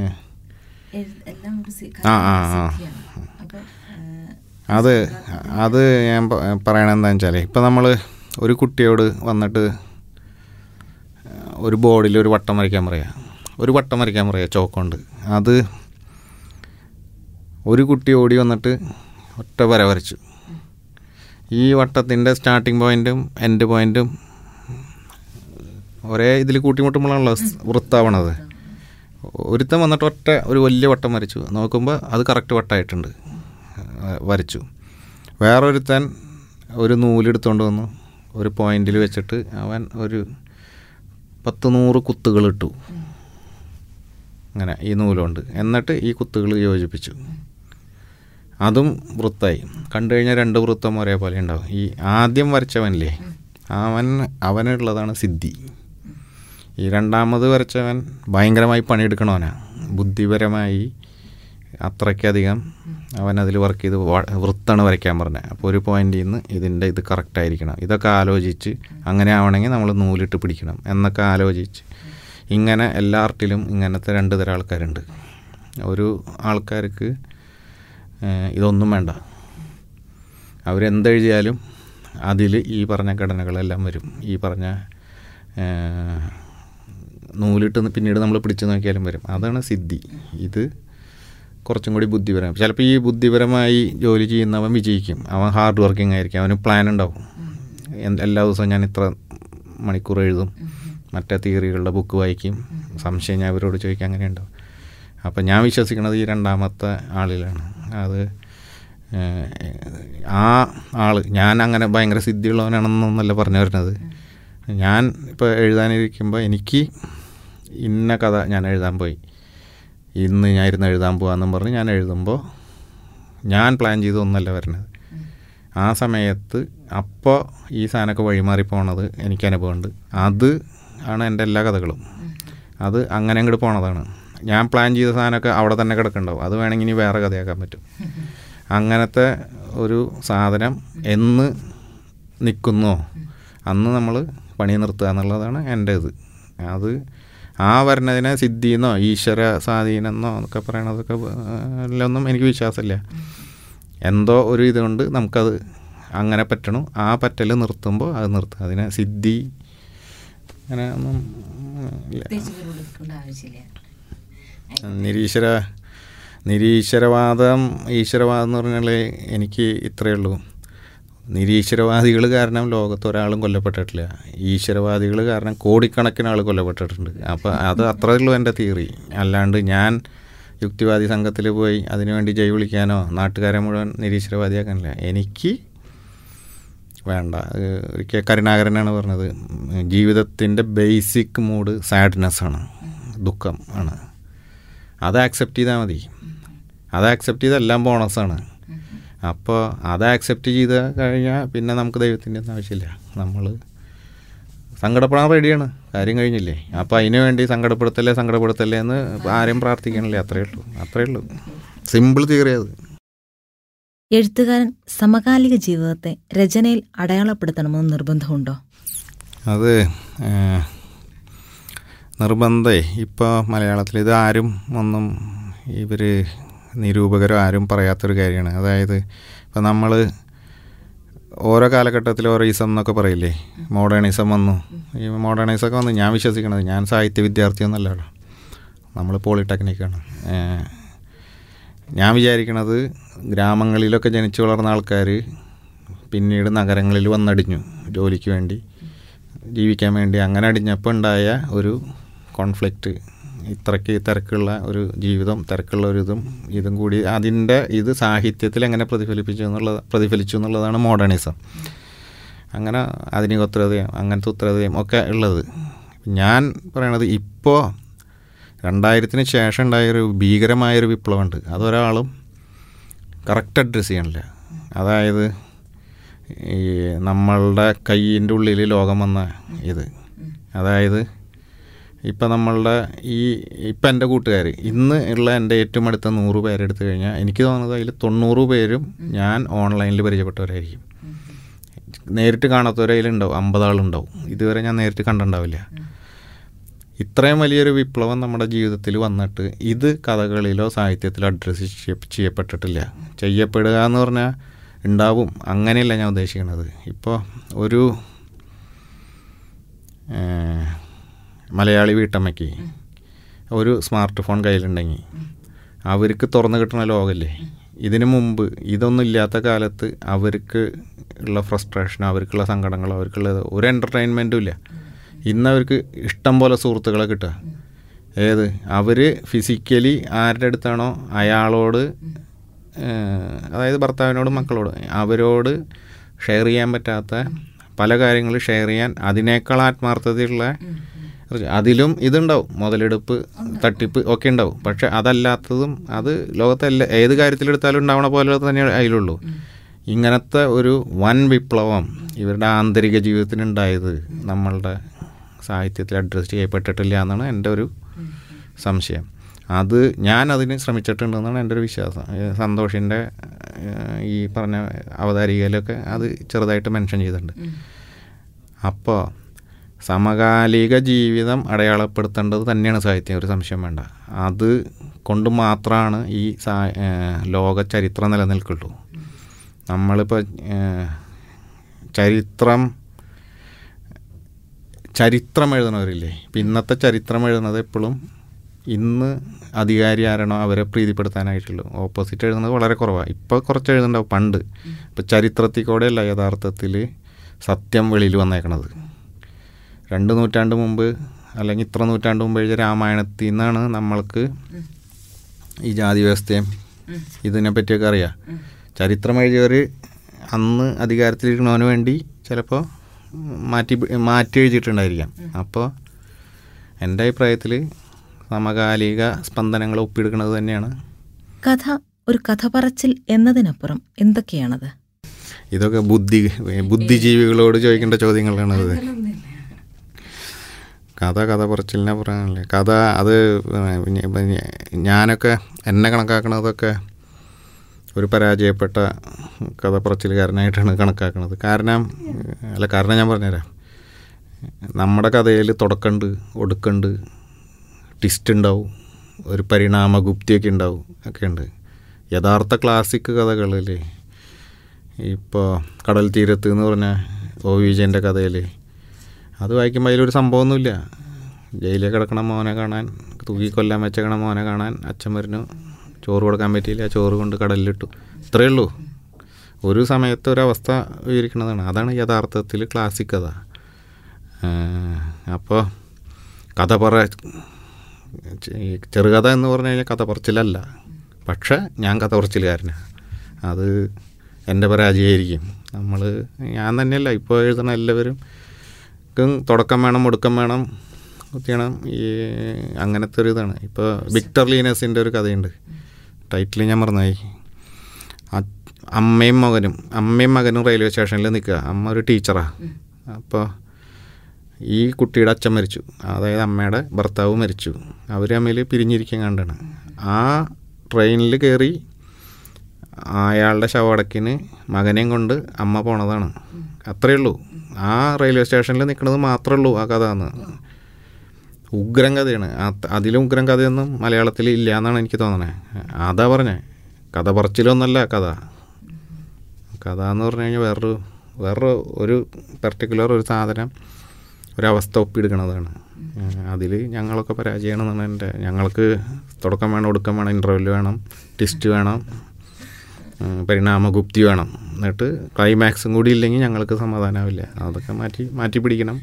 ആ ആ ആ അത് അത് ഞാൻ പ- പറയണത് എന്താണെന്ന് വെച്ചാൽ ഇപ്പം നമ്മൾ ഒരു കുട്ടിയോട് വന്നിട്ട് ഒരു ബോർഡിൽ ഒരു വട്ടം വരയ്ക്കാൻ പറയാം ഒരു വട്ടം വരയ്ക്കാൻ പറയാം ചോക്കൊണ്ട് അത് ഒരു കുട്ടി ഓടി വന്നിട്ട് ഒറ്റ വര വരച്ചു ഈ വട്ടത്തിൻ്റെ സ്റ്റാർട്ടിങ് പോയിൻറ്റും എൻഡ് പോയിൻറ്റും ഒരേ ഇതിൽ കൂട്ടിമുട്ടുമ്പോഴാണല്ലോ സ് വൃത്താവണത് ഒരുത്തൻ വന്നിട്ട് ഒറ്റ ഒരു വലിയ വട്ടം വരച്ചു നോക്കുമ്പോൾ അത് കറക്റ്റ് വട്ടമായിട്ടുണ്ട് ആ, വരച്ചു വേറൊരുത്തൻ ഒരു നൂലെടുത്തുകൊണ്ട് വന്നു ഒരു പോയിന്റിൽ വെച്ചിട്ട് അവൻ ഒരു പത്ത് നൂറ് കുത്തുകൾ ഇട്ടു അങ്ങനെ ഈ നൂലുകൊണ്ട് എന്നിട്ട് ഈ കുത്തുകൾ യോജിപ്പിച്ചു അതും വൃത്തായി കണ്ടു കഴിഞ്ഞാൽ രണ്ട് വൃത്തം ഒരേപോലെ ഉണ്ടാവും ഈ ആദ്യം വരച്ചവനില്ലേ അവൻ അവനുള്ളതാണ് സിദ്ധി ഈ രണ്ടാമത് വരച്ചവൻ ഭയങ്കരമായി പണിയെടുക്കണവനാ ബുദ്ധിപരമായി അത്രയ്ക്കധികം അവൻ അതിൽ വർക്ക് ചെയ്ത് വ- വൃത്താണ് വരയ്ക്കാൻ പറഞ്ഞത് അപ്പോൾ ഒരു പോയിന്റിൽ നിന്ന് ഇതിൻ്റെ ഇത് കറക്റ്റ് ആയിരിക്കണം ഇതൊക്കെ ആലോചിച്ച് അങ്ങനെ ആവണമെങ്കിൽ നമ്മൾ നൂലിട്ട് പിടിക്കണം എന്നൊക്കെ ആലോചിച്ച് ഇങ്ങനെ എല്ലാ ആർട്ടിലും ഇങ്ങനത്തെ രണ്ട് തരം ആൾക്കാരുണ്ട് ഒരു ആൾക്കാർക്ക് ഏഹ്, ഇതൊന്നും വേണ്ട അവരെന്തെഴുതിയാലും അതിൽ ഈ പറഞ്ഞ ഘടനകളെല്ലാം വരും ഈ പറഞ്ഞ ഏഹ്, നൂലിട്ട് ന്ന് പിന്നീട് നമ്മൾ പിടിച്ചു നോക്കിയാലും വരും അതാണ് സിദ്ധി ഇത് കുറച്ചും കൂടി ബുദ്ധിപരം ചിലപ്പോൾ ഈ ബുദ്ധിപരമായി ജോലി ചെയ്യുന്നവൻ വിജയിക്കും അവൻ ഹാർഡ് വർക്കിംഗ് ആയിരിക്കും അവന് പ്ലാൻ ഉണ്ടാവും എന്ത് എല്ലാ ദിവസവും ഞാൻ ഇത്ര മണിക്കൂർ എഴുതും മറ്റേ തിയറികളുടെ ബുക്ക് വായിക്കും സംശയം ഞാൻ അവരോട് ചോദിക്കും അങ്ങനെ ഉണ്ടാവും അപ്പം ഞാൻ വിശ്വസിക്കുന്നത് ഈ രണ്ടാമത്തെ ആളിലാണ് അത് ഏഹ്, ആ ആൾ ഞാൻ അങ്ങനെ ഭയങ്കര സിദ്ധിയുള്ളവനാണെന്നൊന്നല്ല പറഞ്ഞു വരുന്നത് ഞാൻ ഇപ്പോൾ എഴുതാനിരിക്കുമ്പോൾ എനിക്ക് ഇന്ന കഥ ഞാൻ എഴുതാൻ പോയി ഇന്ന് ഞാൻ ഇരുന്ന് എഴുതാൻ പോകാമെന്നും പറഞ്ഞ് ഞാൻ എഴുതുമ്പോൾ ഞാൻ പ്ലാൻ ചെയ്തൊന്നല്ല വരുന്നത് ആ സമയത്ത് അപ്പോൾ ഈ സാധനമൊക്കെ വഴിമാറി പോണത് എനിക്ക് അനുഭവമുണ്ട് അത് ആണ് എൻ്റെ എല്ലാ കഥകളും അത് അങ്ങനെ അങ്ങോട്ട് പോണതാണ് ഞാൻ പ്ലാൻ ചെയ്ത സാധനമൊക്കെ അവിടെ തന്നെ കിടക്കുന്നുണ്ടാവും അത് വേണമെങ്കിൽ ഇനി വേറെ കഥയാക്കാൻ പറ്റും അങ്ങനത്തെ ഒരു സാധനം എന്ന് നിൽക്കുന്നോ അന്ന് നമ്മൾ പണി നിർത്തുക എന്നുള്ളതാണ് എൻ്റെ ഇത് അത് ആ വരുന്നതിനെ സിദ്ധിന്നോ ഈശ്വര സ്വാധീനെന്നോ എന്നൊക്കെ പറയണതൊക്കെ എല്ലൊന്നും എനിക്ക് വിശ്വാസമില്ല എന്തോ ഒരു ഇതുകൊണ്ട് നമുക്കത് അങ്ങനെ പറ്റണം ആ പറ്റൽ നിർത്തുമ്പോൾ അത് നിർത്തുക അതിനെ സിദ്ധി അങ്ങനെ ഒന്നും ഇല്ല നിരീശ്വര നിരീശ്വരവാദം ഈശ്വരവാദം എന്ന് പറഞ്ഞാൽ എനിക്ക് ഇത്രയേ ഉള്ളൂ നിരീശ്വരവാദികൾ കാരണം ലോകത്ത് ഒരാളും കൊല്ലപ്പെട്ടിട്ടില്ല ഈശ്വരവാദികൾ കാരണം കോടിക്കണക്കിന് ആൾ കൊല്ലപ്പെട്ടിട്ടുണ്ട് അപ്പോൾ അത് അത്രയേ ഉള്ളൂ എൻ്റെ തിയറി അല്ലാണ്ട് ഞാൻ യുക്തിവാദി സംഘത്തിൽ പോയി അതിനുവേണ്ടി ജയ് വിളിക്കാനോ നാട്ടുകാരെ മുഴുവൻ നിരീശ്വരവാദിയാക്കാനില്ല എനിക്ക് വേണ്ട ഏഹ് ഒരിക്കൽ കരുണാകരനാണ് പറഞ്ഞത് ജീവിതത്തിൻ്റെ ബേസിക് മൂഡ് സാഡ്നെസ് ആണ് ദുഃഖം ആണ് അത് ആക്സെപ്റ്റ് ചെയ്താൽ മതി അത് ആക്സെപ്റ്റ് ചെയ്ത എല്ലാം ബോണസാണ് അപ്പോൾ അത് ആക്സെപ്റ്റ് ചെയ്ത് കഴിഞ്ഞാൽ പിന്നെ നമുക്ക് ദൈവത്തിൻ്റെ ഒന്നും ആവശ്യമില്ല നമ്മൾ സങ്കടപ്പെടാൻ റെഡിയാണ് കാര്യം കഴിഞ്ഞില്ലേ അപ്പോൾ അതിനു വേണ്ടി സങ്കടപ്പെടുത്തല്ലേ സങ്കടപ്പെടുത്തല്ലേ എന്ന് ആരെയും പ്രാർത്ഥിക്കണില്ലേ അത്രയേ ഉള്ളൂ അത്രയേ ഉള്ളൂ സിമ്പിൾ തിയറി അത് എഴുത്തുകാരൻ സമകാലിക ജീവിതത്തെ രചനയിൽ അടയാളപ്പെടുത്തണമെന്ന് നിർബന്ധമുണ്ടോ അത് ഏഹ്, നിർബന്ധേ ഇപ്പോൾ മലയാളത്തിൽ ഇത് ആരും ഒന്നും ഇവർ നിരൂപകരോ ആരും പറയാത്തൊരു കാര്യമാണ് അതായത് ഇപ്പം നമ്മൾ ഓരോ കാലഘട്ടത്തിൽ ഓരോ ഇസം എന്നൊക്കെ പറയില്ലേ മോഡേണിസം വന്നു ഈ മോഡേണിസം ഒക്കെ വന്നു ഞാൻ വിശ്വസിക്കണത് ഞാൻ സാഹിത്യ വിദ്യാർത്ഥിയൊന്നല്ല കേട്ടോ നമ്മൾ പോളിടെക്നിക്കാണ് ഏഹ്, ഞാൻ വിചാരിക്കണത് ഗ്രാമങ്ങളിലൊക്കെ ജനിച്ചു വളർന്ന ആൾക്കാർ പിന്നീട് നഗരങ്ങളിൽ വന്നടിഞ്ഞു ജോലിക്ക് വേണ്ടി ജീവിക്കാൻ വേണ്ടി അങ്ങനെ അടിഞ്ഞപ്പോൾ ഉണ്ടായ ഒരു കോൺഫ്ലിക്റ്റ് ഇത്രയ്ക്ക് തിരക്കുള്ള ഒരു ജീവിതം തിരക്കുള്ള ഒരു ഇതും ഇതും കൂടി അതിൻ്റെ ഇത് സാഹിത്യത്തിൽ എങ്ങനെ പ്രതിഫലിപ്പിച്ചു എന്നുള്ളത് പ്രതിഫലിച്ചു എന്നുള്ളതാണ് മോഡേണിസം അങ്ങനെ ആധുനിക ഉത്തരതയും അങ്ങനത്തെ ഉത്തരതയും ഒക്കെ ഉള്ളത് ഞാൻ പറയണത് ഇപ്പോൾ രണ്ടായിരത്തിന് ശേഷം ഉണ്ടായൊരു ഭീകരമായൊരു വിപ്ലവമുണ്ട് അതൊരാളും കറക്റ്റ് അഡ്രസ്സ് ചെയ്യണില്ല അതായത് ഈ നമ്മളുടെ കയ്യിൻ്റെ ഉള്ളിൽ ലോകം വന്ന ഇത് അതായത് ഇപ്പം നമ്മളുടെ ഈ ഇപ്പം എൻ്റെ കൂട്ടുകാർ ഇന്ന് ഉള്ള എൻ്റെ ഏറ്റവും അടുത്ത നൂറ് പേരെടുത്തു കഴിഞ്ഞാൽ എനിക്ക് തോന്നുന്നത് അതിൽ തൊണ്ണൂറ് പേരും ഞാൻ ഓൺലൈനിൽ പരിചയപ്പെട്ടവരായിരിക്കും നേരിട്ട് കാണാത്തവരതിലുണ്ടാവും അമ്പതാളുണ്ടാവും ഇതുവരെ ഞാൻ നേരിട്ട് കണ്ടിട്ടുണ്ടാവില്ല ഇത്രയും വലിയൊരു വിപ്ലവം നമ്മുടെ ജീവിതത്തിൽ വന്നിട്ട് ഇത് കഥകളിലോ സാഹിത്യത്തിലോ അഡ്രസ്സ് ചെയ്യപ്പെട്ടിട്ടില്ല ചെയ്യപ്പെടുക എന്ന് പറഞ്ഞാൽ ഉണ്ടാവും അങ്ങനെയല്ല ഞാൻ ഉദ്ദേശിക്കുന്നത് ഇപ്പോൾ ഒരു മലയാളി വീട്ടമ്മയ്ക്ക് ഒരു സ്മാർട്ട് ഫോൺ കയ്യിലുണ്ടെങ്കിൽ അവർക്ക് തുറന്നു കിട്ടുന്ന ലോകമല്ലേ ഇതിനു മുമ്പ് ഇതൊന്നും ഇല്ലാത്ത കാലത്ത് അവർക്ക് ഉള്ള ഫ്രസ്ട്രേഷൻ അവർക്കുള്ള സങ്കടങ്ങളോ അവർക്കുള്ള ഒരു എൻ്റർടൈൻമെൻറ്റും ഇല്ല ഇന്ന് അവർക്ക് ഇഷ്ടം പോലെ സുഹൃത്തുക്കളെ കിട്ടുക ഏത് അവർ ഫിസിക്കലി ആരുടെ അടുത്താണോ അയാളോട് അതായത് ഭർത്താവിനോടും മക്കളോട് അവരോട് ഷെയർ ചെയ്യാൻ പറ്റാത്ത പല കാര്യങ്ങളും ഷെയർ ചെയ്യാൻ അതിനേക്കാൾ ആത്മാർത്ഥതയുള്ള അതിലും ഇതുണ്ടാവും മുതലെടുപ്പ് തട്ടിപ്പ് ഒക്കെ ഉണ്ടാവും പക്ഷെ അതല്ലാത്തതും അത് ലോകത്തെല്ലാ ഏത് കാര്യത്തിലെടുത്താലും ഉണ്ടാവണ പോലെ തന്നെ അതിലുള്ളൂ ഇങ്ങനത്തെ ഒരു വൻ വിപ്ലവം ഇവരുടെ ആന്തരിക ജീവിതത്തിനുണ്ടായത് നമ്മളുടെ സാഹിത്യത്തിൽ അഡ്രസ്സ് ചെയ്യപ്പെട്ടിട്ടില്ല എന്നാണ് എൻ്റെ ഒരു സംശയം അത് ഞാൻ അതിന് ശ്രമിച്ചിട്ടുണ്ടെന്നാണ് എൻ്റെ ഒരു വിശ്വാസം സന്തോഷിൻ്റെ ഈ പറഞ്ഞ അവതാരികയിലൊക്കെ അത് ചെറുതായിട്ട് മെൻഷൻ ചെയ്തിട്ടുണ്ട് അപ്പോൾ സമകാലിക ജീവിതം അടയാളപ്പെടുത്തേണ്ടത് തന്നെയാണ് സാഹിത്യം ഒരു സംശയം വേണ്ട അത് കൊണ്ട് മാത്രമാണ് ഈ സാ ലോക ചരിത്രം നിലനിൽക്കുള്ളൂ നമ്മളിപ്പോൾ ചരിത്രം ചരിത്രം എഴുതണവരില്ലേ ഇപ്പം ഇന്നത്തെ ചരിത്രം എഴുതുന്നത് എപ്പോഴും ഇന്ന് അധികാരി ആരാണോ അവരെ പ്രീതിപ്പെടുത്താനായിട്ടുള്ളൂ ഓപ്പോസിറ്റ് എഴുതുന്നത് വളരെ കുറവാണ് ഇപ്പോൾ കുറച്ച് എഴുതുന്നുണ്ടാവും പണ്ട് ഇപ്പോൾ ചരിത്രത്തിൽ കൂടെയല്ല യഥാർത്ഥത്തിൽ സത്യം വെളിയിൽ വന്നേക്കണത് രണ്ട് നൂറ്റാണ്ട് മുമ്പ് അല്ലെങ്കിൽ ഇത്ര നൂറ്റാണ്ട് മുമ്പ് എഴുതിയ രാമായണത്തിൽ നിന്നാണ് നമ്മൾക്ക് ഈ ജാതി വ്യവസ്ഥയും ഇതിനെ പറ്റിയൊക്കെ അറിയാം ചരിത്രം എഴുതിയവർ അന്ന് അധികാരത്തിലിരിക്കണവന് വേണ്ടി ചിലപ്പോൾ മാറ്റി മാറ്റി എഴുതിയിട്ടുണ്ടായിരിക്കാം അപ്പോൾ എൻ്റെ അഭിപ്രായത്തിൽ സമകാലിക സ്പന്ദനങ്ങൾ ഒപ്പിയെടുക്കുന്നത് തന്നെയാണ് കഥ ഒരു കഥ പറച്ചിൽ എന്നതിനപ്പുറം എന്തൊക്കെയാണത് ഇതൊക്കെ ബുദ്ധി ബുദ്ധിജീവികളോട് ചോദിക്കേണ്ട ചോദ്യങ്ങളാണത് കഥ കഥ പറച്ചിലിനെ പറയാനല്ലേ കഥ അത് ഞാനൊക്കെ എന്നെ കണക്കാക്കണതൊക്കെ ഒരു പരാജയപ്പെട്ട കഥ പറച്ചിലുകാരനായിട്ടാണ് കണക്കാക്കുന്നത് കാരണം അല്ല കാരണം ഞാൻ പറഞ്ഞുതരാം നമ്മുടെ കഥയിൽ തുടക്കമുണ്ട് ഒടുക്കുണ്ട് ട്വിസ്റ്റ് ഉണ്ടാവും ഒരു പരിണാമഗുപ്തിയൊക്കെ ഉണ്ടാവും ഒക്കെ ഉണ്ട് യഥാർത്ഥ ക്ലാസിക് കഥകളിൽ ഇപ്പോൾ കടൽ തീരത്ത് എന്ന് പറഞ്ഞ ഒ വിജയൻ്റെ കഥയിൽ അത് വായിക്കുമ്പോൾ അതിലൊരു സംഭവമൊന്നുമില്ല ജയിലിൽ കിടക്കണ മോനെ കാണാൻ തൂക്കി കൊല്ലാൻ വെച്ചേക്കണ മോനെ കാണാൻ അച്ഛൻ പറഞ്ഞു ചോറ് കൊടുക്കാൻ പറ്റിയില്ല ചോറ് കൊണ്ട് കടലിലിട്ടു ഇത്രയേ ഉള്ളൂ ഒരു സമയത്ത് ഒരവസ്ഥ വിവരിക്കുന്നതാണ് അതാണ് യഥാർത്ഥത്തിൽ ക്ലാസിക് കഥ അപ്പോൾ കഥ പറ ചെറുകഥ എന്ന് പറഞ്ഞു കഴിഞ്ഞാൽ കഥ പറച്ചിലല്ല പക്ഷേ ഞാൻ കഥ പറച്ചിലുകാരനാണ് അത് എൻ്റെ പരാജയമായിരിക്കും നമ്മൾ ഞാൻ തന്നെയല്ല ഇപ്പോൾ എഴുതുന്ന എല്ലാവരും തുടക്കം വേണം ഒടുക്കം വേണം ചെയ്യണം ഈ അങ്ങനത്തെ ഒരു ഇതാണ് ഇപ്പോൾ വിക്ടർ ലീനസിൻ്റെ ഒരു കഥയുണ്ട് ടൈറ്റിൽ ഞാൻ മറന്നായി അമ്മയും മകനും അമ്മയും മകനും റെയിൽവേ സ്റ്റേഷനിൽ നിൽക്കുക അമ്മ ഒരു ടീച്ചറാണ് അപ്പോൾ ഈ കുട്ടിയുടെ അച്ഛൻ മരിച്ചു അതായത് അമ്മയുടെ ഭർത്താവ് മരിച്ചു അവർ തമ്മിൽ പിരിഞ്ഞിരിക്കാൻ കണ്ടാണ് ആ ട്രെയിനിൽ കയറി അയാളുടെ ശവടക്കിന് മകനെയും കൊണ്ട് അമ്മ പോണതാണ് അത്രയേ ഉള്ളൂ ആ റെയിൽവേ സ്റ്റേഷനിൽ നിൽക്കുന്നത് മാത്രമേ ഉള്ളൂ ആ കഥ എന്ന് ഉഗ്രം കഥയാണ് അതിലും ഉഗ്രം കഥയൊന്നും മലയാളത്തിൽ ഇല്ല എന്നാണ് എനിക്ക് തോന്നണേ അതാ പറഞ്ഞേ കഥ പറച്ചിലൊന്നല്ല കഥ കഥ എന്ന് പറഞ്ഞു കഴിഞ്ഞാൽ വേറൊരു വേറൊരു ഒരു പെർട്ടിക്കുലർ ഒരു സാധനം ഒരവസ്ഥ ഒപ്പിയെടുക്കണതാണ് അതിൽ ഞങ്ങളൊക്കെ പരാജയമാണെന്നാണ് എൻ്റെ ഞങ്ങൾക്ക് തുടക്കം വേണം ഒടുക്കം വേണം ഇൻ്റർവെൽ വേണം ടിസ്റ്റ് വേണം ഉം, പരിണാമഗുപ്തി വേണം എന്നിട്ട് ക്ലൈമാക്സും കൂടി ഇല്ലെങ്കിൽ ഞങ്ങൾക്ക് സമാധാനമാവില്ല അതൊക്കെ മാറ്റി മാറ്റി പിടിക്കണം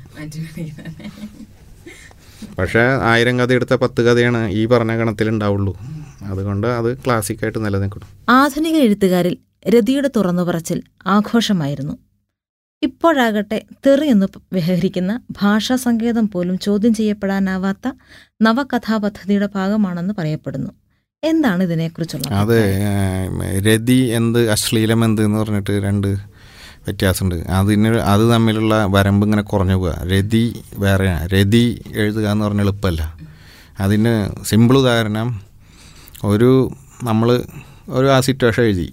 പക്ഷേ ആയിരം കഥ എടുത്ത പത്ത് കഥയാണ് ഈ പറഞ്ഞ ഗണത്തിൽ ഉണ്ടാവുള്ളൂ അതുകൊണ്ട് അത് ക്ലാസിക്കായിട്ട് നിലനിൽക്കണം ആധുനിക എഴുത്തുകാരിൽ രതിയുടെ തുറന്നു പറച്ചിൽ ആഘോഷമായിരുന്നു ഇപ്പോഴാകട്ടെ തെറി എന്ന് വ്യവഹരിക്കുന്ന ഭാഷാ സങ്കേതം പോലും ചോദ്യം ചെയ്യപ്പെടാനാവാത്ത നവകഥാപദ്ധതിയുടെ ഭാഗമാണെന്ന് പറയപ്പെടുന്നു എന്താണ് ഇതിനെക്കുറിച്ചുള്ള അത് ഏഹ്, രതി എന്ത് അശ്ലീലം എന്ത് എന്ന് പറഞ്ഞിട്ട് രണ്ട് വ്യത്യാസമുണ്ട് അതിന് അത് തമ്മിലുള്ള വരമ്പ് ഇങ്ങനെ കുറഞ്ഞു പോവുക രതി വേറെയാണ് രതി എഴുതുക എന്ന് പറഞ്ഞാൽ എളുപ്പമല്ല അതിന് സിമ്പിൾ ഉദാഹരണം ഒരു നമ്മൾ ഒരു ആ സിറ്റുവേഷൻ എഴുതി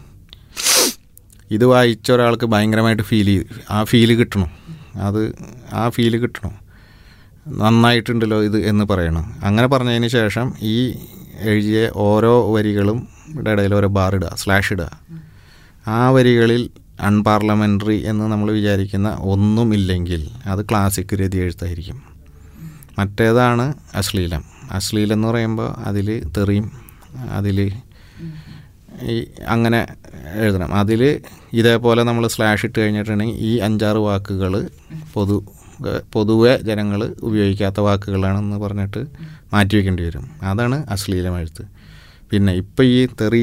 ഇത് വായിച്ച ഒരാൾക്ക് ഭയങ്കരമായിട്ട് ഫീൽ ചെയ്ത് ആ ഫീല് കിട്ടണം അത് ആ ഫീല് കിട്ടണം നന്നായിട്ടുണ്ടല്ലോ ഇത് എന്ന് പറയണം അങ്ങനെ പറഞ്ഞതിന് ശേഷം ഈ എഴുതിയ ഓരോ വരികളും ഇവിടെ ഇടയിൽ ഓരോ ബാർ ഇടുക സ്ലാഷ് ഇടുക ആ വരികളിൽ അൺപാർലമെൻ്ററി എന്ന് നമ്മൾ വിചാരിക്കുന്ന ഒന്നുമില്ലെങ്കിൽ അത് ക്ലാസിക് രതി എഴുത്തായിരിക്കും മറ്റേതാണ് അശ്ലീലം അശ്ലീലം എന്ന് പറയുമ്പോൾ അതിൽ തെറിയും അതിൽ ഈ അങ്ങനെ എഴുതണം അതിൽ ഇതേപോലെ നമ്മൾ സ്ലാഷ് ഇട്ട് കഴിഞ്ഞിട്ടുണ്ടെങ്കിൽ ഈ അഞ്ചാറ് വാക്കുകൾ പൊതു പൊതുവെ ജനങ്ങൾ ഉപയോഗിക്കാത്ത വാക്കുകളാണെന്ന് പറഞ്ഞിട്ട് മാറ്റി വയ്ക്കേണ്ടി വരും അതാണ് അശ്ലീലം എഴുത്ത് പിന്നെ ഇപ്പം ഈ തെറി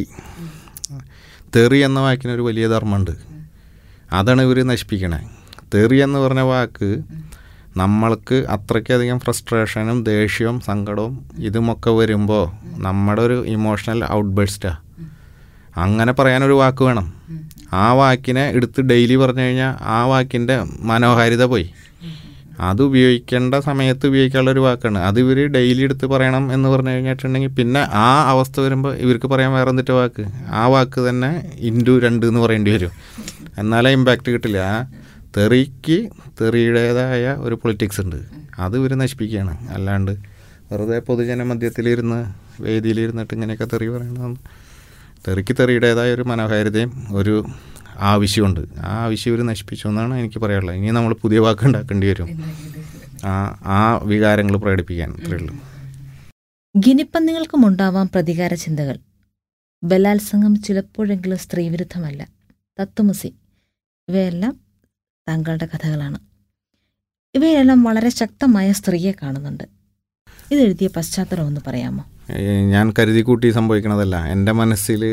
തെറി എന്ന വാക്കിനൊരു വലിയ ധർമ്മമുണ്ട് അതാണ് ഇവർ നശിപ്പിക്കണേ തെറി എന്ന് പറഞ്ഞ വാക്ക് നമ്മൾക്ക് അത്രയ്ക്കധികം ഫ്രസ്ട്രേഷനും ദേഷ്യവും സങ്കടവും ഇതുമൊക്കെ വരുമ്പോൾ നമ്മുടെ ഒരു ഇമോഷണൽ ഔട്ട്ബേഴ്സ്റ്റാണ് അങ്ങനെ പറയാനൊരു വാക്ക് വേണം ആ വാക്കിനെ എടുത്ത് ഡെയിലി പറഞ്ഞു കഴിഞ്ഞാൽ ആ വാക്കിൻ്റെ മനോഹാരിത പോയി അത് ഉപയോഗിക്കേണ്ട സമയത്ത് ഉപയോഗിക്കാനുള്ള ഒരു വാക്കാണ് അത് ഇവർ ഡെയിലി എടുത്ത് പറയണം എന്ന് പറഞ്ഞു കഴിഞ്ഞിട്ടുണ്ടെങ്കിൽ പിന്നെ ആ അവസ്ഥ വരുമ്പോൾ ഇവർക്ക് പറയാൻ വേറെ എന്തിട്ട് വാക്ക് ആ വാക്ക് തന്നെ ഇൻറ്റു രണ്ട് എന്ന് പറയേണ്ടി വരും എന്നാലേ ഇമ്പാക്റ്റ് കിട്ടില്ല ആ തെറിക്ക് തെറിയുടേതായ ഒരു പൊളിറ്റിക്സ് ഉണ്ട് അത് ഇവർ നശിപ്പിക്കുകയാണ് അല്ലാണ്ട് വെറുതെ പൊതുജന മധ്യത്തിലിരുന്ന് വേദിയിലിരുന്നിട്ട് ഇങ്ങനെയൊക്കെ തെറി പറയണമെന്ന് തെറിക്ക് തെറിയുടേതായ ഒരു മനോഹാരിതയും ഒരു ആവശ്യമുണ്ട് ആ ആവശ്യം ഇവർ നശിപ്പിച്ചു എന്നാണ് എനിക്ക് പറയാനുള്ളത് ഇനി നമ്മൾ പുതിയ വാക്ക് ഉണ്ടാക്കേണ്ടി വരും ആ ആ വികാരങ്ങൾ പ്രകടിപ്പിക്കാൻ അത്രേ ഉള്ളൂ ഗിനിപ്പന്നികൾക്കും ഉണ്ടാവാം പ്രതികാര ചിന്തകൾ ബലാത്സംഗം ചിലപ്പോഴെങ്കിലും സ്ത്രീവിരുദ്ധമല്ല തത്വമസി ഇവയെല്ലാം താങ്കളുടെ കഥകളാണ് ഇവയെല്ലാം വളരെ ശക്തമായ സ്ത്രീയെ കാണുന്നുണ്ട് ഇതെഴുതിയ പശ്ചാത്തലം ഒന്ന് പറയാമോ ഏ, ഞാൻ കരുതി കൂട്ടി സംഭവിക്കണതല്ല എൻ്റെ മനസ്സിൽ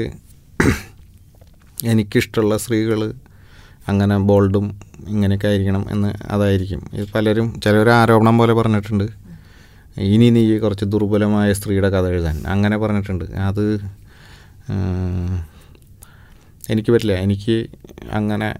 എനിക്കിഷ്ടമുള്ള സ്ത്രീകൾ അങ്ങനെ ബോൾഡും ഇങ്ങനെയൊക്കെ ആയിരിക്കണം എന്ന് അതായിരിക്കും ഇത് പലരും ചിലർ ആരോപണം പോലെ പറഞ്ഞിട്ടുണ്ട് ഇനി നീ കുറച്ച് ദുർബലമായ സ്ത്രീയുടെ കഥ എഴുതാൻ അങ്ങനെ പറഞ്ഞിട്ടുണ്ട് അത് ആ, എനിക്ക് പറ്റില്ല എനിക്ക് അങ്ങനെ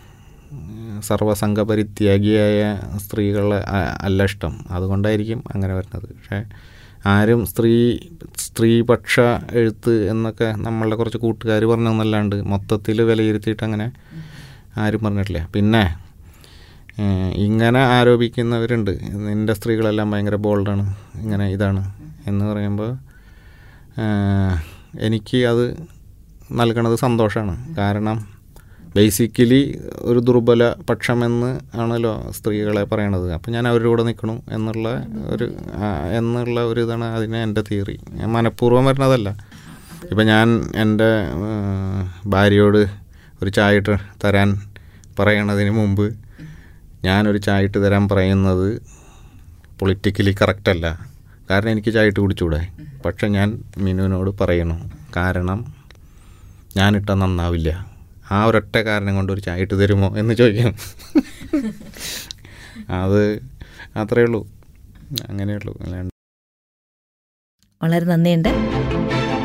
സർവസംഘ പരിത്യാഗിയായ സ്ത്രീകളെ അ- അല്ല ഇഷ്ടം അതുകൊണ്ടായിരിക്കും അങ്ങനെ വരുന്നത് പക്ഷേ ആരും സ്ത്രീ സ്ത്രീപക്ഷ എഴുത്ത് എന്നൊക്കെ നമ്മളുടെ കുറച്ച് കൂട്ടുകാർ പറഞ്ഞതെന്നല്ലാണ്ട് മൊത്തത്തിൽ വിലയിരുത്തിയിട്ട് അങ്ങനെ ആരും പറഞ്ഞിട്ടില്ല പിന്നെ ഏഹ്, ഇങ്ങനെ ആരോപിക്കുന്നവരുണ്ട് നിൻ്റെ സ്ത്രീകളെല്ലാം ഭയങ്കര ബോൾഡാണ് ഇങ്ങനെ ഇതാണ് എന്ന് പറയുമ്പോൾ ഏഹ്, എനിക്ക് അത് നൽകണത് സന്തോഷമാണ് കാരണം ബേസിക്കലി ഒരു ദുർബല പക്ഷമെന്ന് ആണല്ലോ സ്ത്രീകളെ പറയണത് അപ്പം ഞാൻ അവരുടെ കൂടെ നിൽക്കണം എന്നുള്ള ഒരു ആ, എന്നുള്ള ഒരു ഇതാണ് അതിന് എൻ്റെ തിയറി ഞാൻ മനഃപൂർവ്വം വരുന്നതല്ല ഇപ്പം ഞാൻ എൻ്റെ ആ, ഭാര്യയോട് ഒരു ചായ ഇട്ട് തരാൻ പറയണതിന് മുമ്പ് ഞാനൊരു ചായ ഇട്ട് തരാൻ പറയുന്നത് പൊളിറ്റിക്കലി കറക്റ്റല്ല കാരണം എനിക്ക് ചായ ഇട്ട് കുടിച്ചൂടെ പക്ഷെ ഞാൻ മിനുവിനോട് പറയണം കാരണം ഞാനിട്ട നന്നാവില്ല ആ ഒരൊറ്റ കാരണം കൊണ്ട് ഒരു ചായ ഇട്ട് തരുമോ എന്ന് ചോദിക്കണം അത് അത്രയേ ഉള്ളൂ അങ്ങനെയുള്ളൂ അല്ലാണ്ട് വളരെ നന്ദിയുണ്ട്